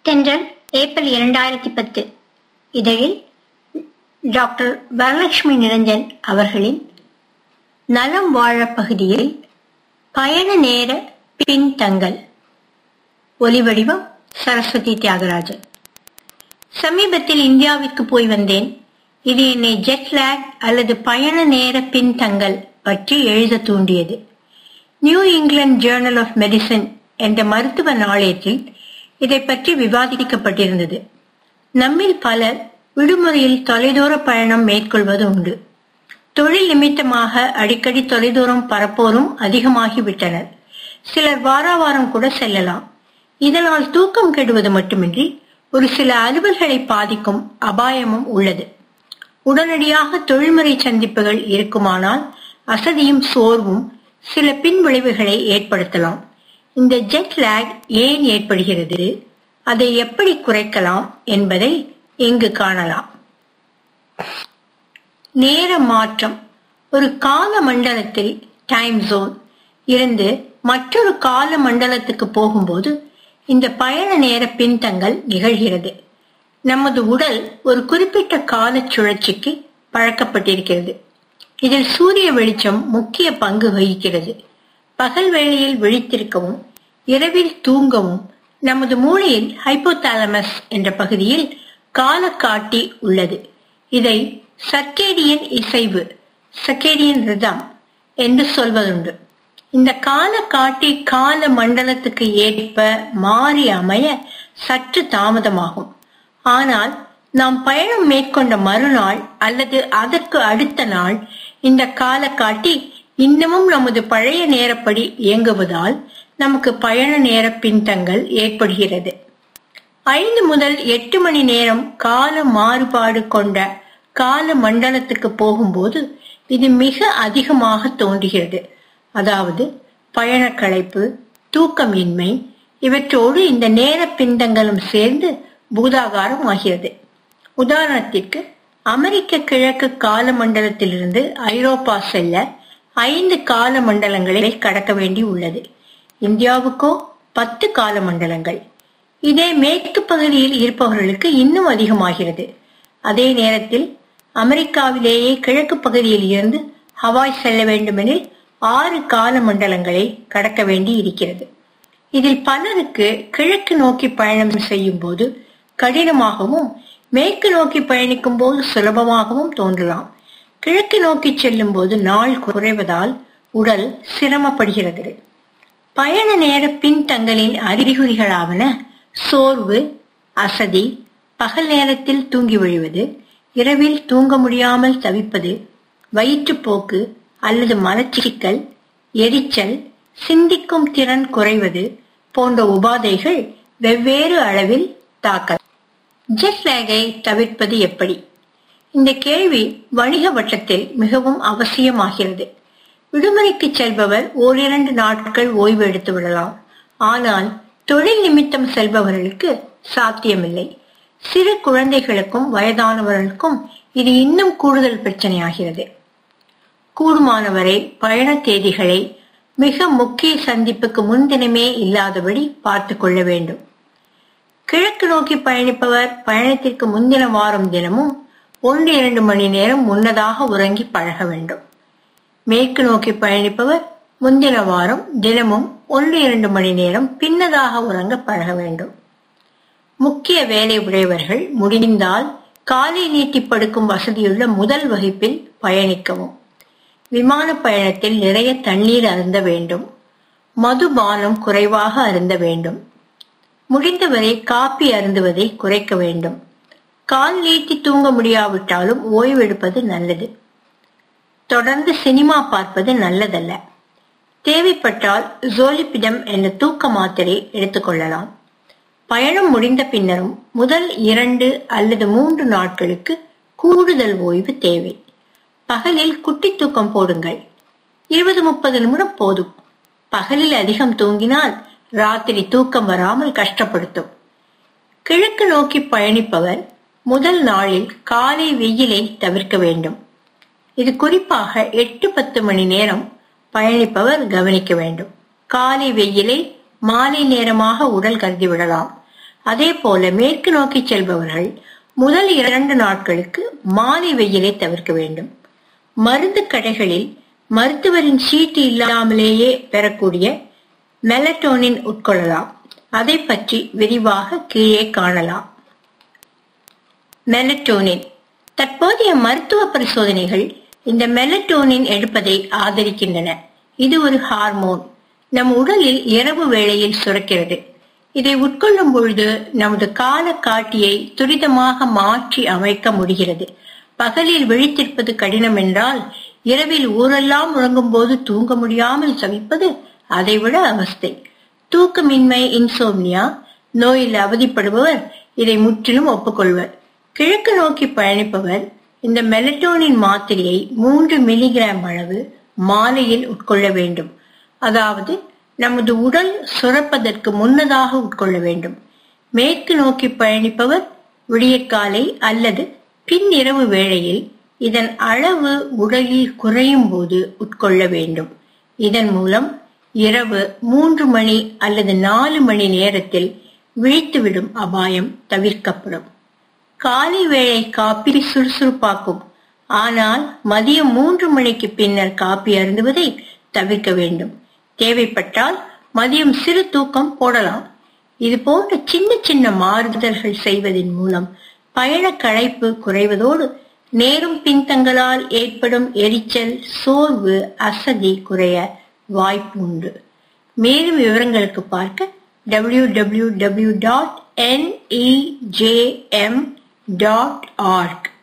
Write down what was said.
தென்றல் ஏப்ரல் இரண்டாயிரத்தி பத்து இதழில் டாக்டர் வரலட்சுமி நிரஞ்சன் அவர்களின் நலம் வாழ பகுதியில் பயண நேர பின்தங்கல் ஒலிவடிவம் சரஸ்வதி தியாகராஜன் சமீபத்தில் இந்தியாவிற்கு போய் வந்தேன் இது என்னை ஜெட் லேக் அல்லது பயண நேர பின்தங்கல் பற்றி எழுத தூண்டியது New England journal of medicine என்ற மருத்துவ நாளேட்டில் இதை பற்றி விவாதிக்கப்பட்டிருந்தது நம்மில் பலர் விடுமுறையில் தொலைதூர பயணம் மேற்கொள்வது உண்டு தொழில் நிமித்தமாக அடிக்கடி தொலைதூரம் பரப்போரும் அதிகமாகிவிட்டனர் சிலர் வாராவாரம் கூட செல்லலாம் இதனால் தூக்கம் கெடுவது மட்டுமின்றி ஒரு சில அலுவல்களை பாதிக்கும் அபாயமும் உள்ளது உடனடியாக தொழில்முறை சந்திப்புகள் இருக்குமானால் அசதியும் சோர்வும் சில பின் விளைவுகளை ஏற்படுத்தலாம் இந்த ஜெட் லேக் ஏன் ஏற்படுகிறது அதை எப்படி குறைக்கலாம் என்பதை இங்கு காணலாம் நேர மாற்றம் ஒரு கால மண்டலத்தில் டைம் ஜோன் இருந்து மற்றொரு கால மண்டலத்துக்கு போகும்போது இந்த பயண நேர பின்தங்கல் நிகழ்கிறது நமது உடல் ஒரு குறிப்பிட்ட கால சுழற்சிக்கு பழக்கப்பட்டிருக்கிறது இதில் சூரிய வெளிச்சம் முக்கிய பங்கு வகிக்கிறது பகல் வேளையில் விழித்திருக்கவும் இரவில் தூங்கவும் நமது மூளையில் ஹைப்போதாலமஸ் என்ற பகுதியில் காலக்காட்டி உள்ளது இதை சர்க்கேடியன் இசைவு சர்க்கேடியன் ரிதம் என்று சொல்வதுண்டு இந்த கால காட்டி கால மண்டலத்துக்கு ஏற்ப மாறி அமைய சற்று தாமதமாகும் ஆனால் நாம் பயணம் மேற்கொண்ட மறுநாள் அல்லது அதற்கு அடுத்த நாள் இந்த கால காட்டி இன்னமும் நமது பழைய நேரப்படி இயங்குவதால் நமக்கு பயண நேர பின்தங்கள் ஏற்படுகிறது ஐந்து முதல் எட்டு மணி நேரம் கால மாறுபாடு கொண்ட கால மண்டலத்துக்கு போகும்போது இது மிக அதிகமாக தோன்றுகிறது அதாவது பயண களைப்பு தூக்கமின்மை இவற்றோடு இந்த நேர பிந்தங்களும் சேர்ந்து பூதாகாரம் ஆகிறது உதாரணத்திற்கு அமெரிக்க கிழக்கு கால மண்டலத்திலிருந்து ஐரோப்பா செல்ல ஐந்து கால மண்டலங்களை கடக்க வேண்டி உள்ளது இந்தியாவுக்கோ பத்து கால மண்டலங்கள் இதே மேற்கு பகுதியில் இருப்பவர்களுக்கு இன்னும் அதிகமாகிறது அதே நேரத்தில் அமெரிக்காவிலேயே கிழக்கு பகுதியில் இருந்து ஹவாய் செல்ல வேண்டுமெனில் ஆறு கால மண்டலங்களை கடக்க வேண்டி இருக்கிறது இதில் பலருக்கு கிழக்கு நோக்கி பயணம் செய்யும் போது கடினமாகவும் மேற்கு நோக்கி பயணிக்கும் போது சுலபமாகவும் தோன்றலாம் கிழக்கு நோக்கி செல்லும் போது நாள் குறைவதால் உடல் சிரமப்படுகிறது பயண நேர பின்தங்களின் அறிகுறிகளாவன சோர்வு அசதி பகல் நேரத்தில் தூங்கி விழுவது இரவில் தூங்க முடியாமல் தவிப்பது வயிற்றுப்போக்கு அல்லது மலச்சிக்கல் எரிச்சல் சிந்திக்கும் திறன் குறைவது போன்ற உபாதைகள் வெவ்வேறு அளவில் தாக்கலாம் ஜெட் லேகை தவிர்ப்பது எப்படி இந்த கேள்வி வணிக வட்டத்தில் மிகவும் அவசியமாகிறது விடுமுறைக்கு செல்பவர் ஓரிரண்டு நாட்கள் ஓய்வு எடுத்து விடலாம் ஆனால் தொழில் நிமித்தம் செல்பவர்களுக்கு சாத்தியமில்லை சிறு குழந்தைகளுக்கும் வயதானவர்களுக்கும் இது இன்னும் கூடுதல் பிரச்சனையாகிறது கூடுமானவரை பயண தேதிகளை மிக முக்கிய சந்திப்புக்கு முன்தினமே இல்லாதபடி பார்த்து கொள்ள வேண்டும் கிழக்கு நோக்கி பயணிப்பவர் பயணத்திற்கு முந்தின வாரம் தினமும் ஒன்று இரண்டு மணி நேரம் முன்னதாக உறங்கி பழக வேண்டும் மேற்கு நோக்கி பயணிப்பவர் முந்தின வாரம் தினமும் ஒன்று இரண்டு மணி நேரம் பின்னதாக உறங்க பழக வேண்டும் முக்கிய வேலை உடையவர்கள் முடிந்தால் காலை நீட்டி படுக்கும் வசதியுள்ள முதல் வகுப்பில் பயணிக்கவும் விமான பயணத்தில் நிறைய தண்ணீர் அருந்த வேண்டும் மதுபானம் குறைவாக அருந்த வேண்டும் முடிந்தவரை காப்பி அருந்துவதை குறைக்க வேண்டும் கால் நீட்டி தூங்க முடியாவிட்டாலும் ஓய்வெடுப்பது நல்லது தொடர்ந்து சினிமா பார்ப்பது நல்லதல்ல தேவைப்பட்டால் ஜோலிபிடம் என்ற தூக்க மாத்திரை எடுத்துக்கொள்ளலாம் பயணம் முடிந்த பின்னரும் முதல் இரண்டு அல்லது மூன்று நாட்களுக்கு கூடுதல் ஓய்வு தேவை பகலில் குட்டி தூக்கம் போடுங்கள் இருபது முப்பது நிமிடம் போதும் பகலில் அதிகம் தூங்கினால் ராத்திரி தூக்கம் வராமல் கஷ்டப்படுத்தும் கிழக்கு நோக்கி பயணிப்பவர் முதல் நாளில் காலை வெயிலை தவிர்க்க வேண்டும் இது குறிப்பாக எட்டு பத்து மணி நேரம் பயணிப்பவர் கவனிக்க வேண்டும் காலை வெயிலை மாலை நேரமாக உடல் கருதி விடலாம் அதே போல மேற்கு நோக்கி செல்பவர்கள் முதல் இரண்டு நாட்களுக்கு மாலை வெயிலை தவிர்க்க வேண்டும் மருந்து கடைகளில் மருத்துவரின் சீட்டு இல்லாமலேயே பெறக்கூடிய மெலட்டோனின் உட்கொள்ளலாம் அதை பற்றி விரிவாக கீழே காணலாம் மெலட்டோனின் தற்போதைய மருத்துவ பரிசோதனைகள் இந்த மெலட்டோனின் எடுப்பதை ஆதரிக்கின்றன இது ஒரு ஹார்மோன் நம் உடலில் இரவு வேளையில் சுரக்கிறது இதை உட்கொள்ளும் பொழுது நமது கால காட்டியை துரிதமாக மாற்றி அமைக்க முடிகிறது பகலில் விழித்திருப்பது கடினம் என்றால் இரவில் ஊரெல்லாம் முழங்கும் போது தூங்க முடியாமல் சவிப்பது அதைவிட அவஸ்தை தூக்கமின்மை இன்சோம்னியா நோயில் அவதிப்படுபவர் இதை முற்றிலும் ஒப்புக்கொள்வர் கிழக்கு நோக்கி பயணிப்பவர் இந்த மெலட்டோனின் மாத்திரையை மூன்று மில்லிகிராம் அளவு மாலையில் உட்கொள்ள வேண்டும் அதாவது நமது உடல் சுரப்பதற்கு முன்னதாக உட்கொள்ள வேண்டும் மேற்கு நோக்கி பயணிப்பவர் விடியற்காலை அல்லது பின்னிரவு வேளையில் இதன் அளவு உடலில் குறையும் போது உட்கொள்ள வேண்டும் இதன் மூலம் இரவு மூன்று மணி அல்லது நாலு மணி நேரத்தில் விழித்துவிடும் அபாயம் தவிர்க்கப்படும் காலை வேளை காப்பி சுறுசுறுப்பாக்கும் ஆனால் மதியம் மூன்று மணிக்கு பின்னர் காப்பி அருந்துவதை தவிர்க்க வேண்டும் தேவைப்பட்டால் மதியம் சிறு தூக்கம் போடலாம் இது போன்ற சின்ன சின்ன மாறுதல்கள் செய்வதன் மூலம் பயண களைப்பு குறைவதோடு நேரும் பின்தங்களால் ஏற்படும் எரிச்சல் சோர்வு அசதி குறைய வாய்ப்பு உண்டு மேலும் விவரங்களுக்கு பார்க்க W W W dot NEJM dot arc